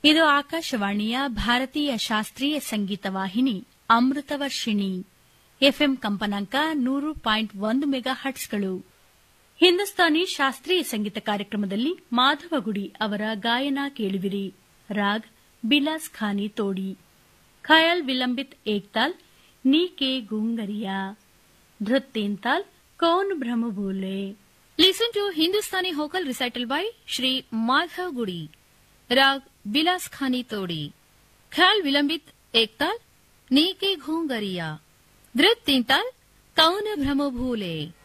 ಇದು ಆಕಾಶವಾಣಿಯ ಭಾರತೀಯ ಶಾಸ್ತ್ರೀಯ ಸಂಗೀತ ವಾಹಿನಿ ಅಮೃತವರ್ಷಿಣಿ ಎಫ್ಎಂ ಕಂಪನಾಂಕ ನೂರು ಪಾಯಿಂಟ್ ಒಂದು ಮೆಗಾ ಹಟ್ಸ್ಗಳು ಹಿಂದೂಸ್ತಾನಿ ಶಾಸ್ತ್ರೀಯ ಸಂಗೀತ ಕಾರ್ಯಕ್ರಮದಲ್ಲಿ ಮಾಧವಗುಡಿ ಅವರ ಗಾಯನ ಕೇಳುವಿರಿ ರಾಗ್ ಬಿಲಾಸ್ ಖಾನಿ ತೋಡಿ ಖಯಾಲ್ ವಿಲಂಬಿತ್ ಏಕ್ತಾಲ್ ನೀ ಕೆ ಗುಂಗರಿಯಾ ಧೃತ್ತೇಂತಾಲ್ ಕೌನ್ ಭ್ರಮಭೂಲೆ Listen to Hindustani vocal recital by Shri Madhav Gudi. Rag Bilas Khani Todi. Khyal Vilambit Ektal Nike Ghungariya. Dhrit Tintal Kauna Brahmo Bhule.